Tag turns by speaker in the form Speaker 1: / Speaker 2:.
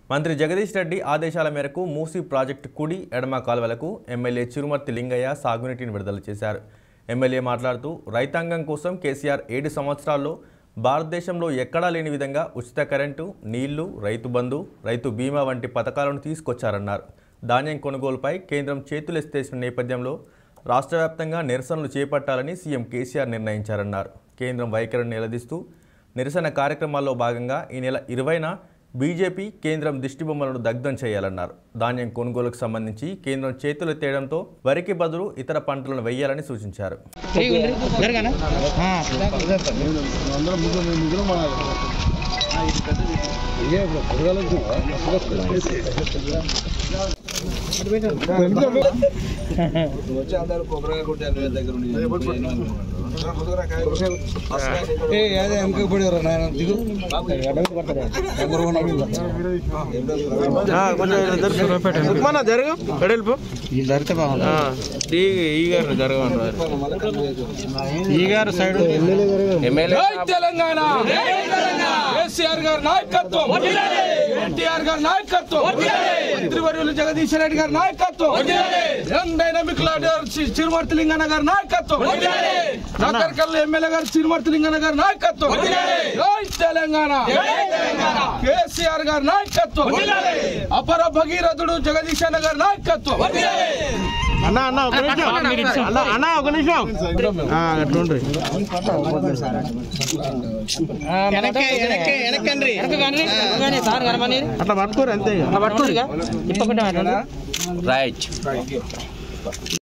Speaker 1: మంత్రి జగదీష్ రెడ్డి ఆదేశాల మేరకు మూసీ ప్రాజెక్టు కుడి ఎడమ కాలువలకు ఎమ్మెల్యే చిరుమర్తి లింగయ్య సాగునీటిని విడుదల చేశారు ఎమ్మెల్యే మాట్లాడుతూ రైతాంగం కోసం కేసీఆర్ ఏడు సంవత్సరాల్లో భారతదేశంలో ఎక్కడా లేని విధంగా ఉచిత కరెంటు నీళ్లు రైతు బంధు రైతు బీమా వంటి పథకాలను తీసుకొచ్చారన్నారు ధాన్యం కొనుగోలుపై కేంద్రం చేతులెత్తేసిన నేపథ్యంలో రాష్ట్ర వ్యాప్తంగా నిరసనలు చేపట్టాలని సీఎం కేసీఆర్ నిర్ణయించారన్నారు కేంద్రం వైఖరిని నిలదీస్తూ నిరసన కార్యక్రమాల్లో భాగంగా ఈ నెల ఇరవైన బీజేపీ కేంద్రం దిష్టిబొమ్మలను దగ్ధం చేయాలన్నారు ధాన్యం కొనుగోలుకు సంబంధించి కేంద్రం చేతులెత్తేయడంతో వరికి బదులు ఇతర పంటలను వేయాలని సూచించారు
Speaker 2: వచ్చి అందరూ కొబ్బరికాయ కొట్టారు వీళ్ళ దగ్గర ఉండి
Speaker 3: అదే వెనక పడేవరా నాయన దిగు
Speaker 4: ఉప్మానా జరగ వెడల్పు
Speaker 3: జరిగితే బాగుంది
Speaker 4: ఈ గారు జరగమంటారు
Speaker 3: ఈ గారు సైడ్
Speaker 4: ఎమ్మెల్యే
Speaker 5: తెలంగాణ కేసీఆర్ గారి నాయకత్వం ఎన్టీఆర్ గారి నాయకత్వం మంత్రివర్యులు జగదీష్ రెడ్డి గారి నాయకత్వం యంగ్ డైనమిక్ లీడర్ చి- చిరుమర్తి లింగన్న గారి నాయకత్వం నగర్కల్ ఎమ్మెల్యే గారు చిరుమర్తి లింగన్న గారి నాయకత్వం జై తెలంగాణ కేసీఆర్ గారి నాయకత్వం అపర భగీరథుడు జగదీష్ అన్న గారి నాయకత్వం
Speaker 4: అన్న అన్న ఒక నిమిషం అన్న అన్న ఒక నిమిషం ఆ, అట్లుండ్రి అట్లా పట్టుకోరు అంతే ఇక.
Speaker 6: రైట్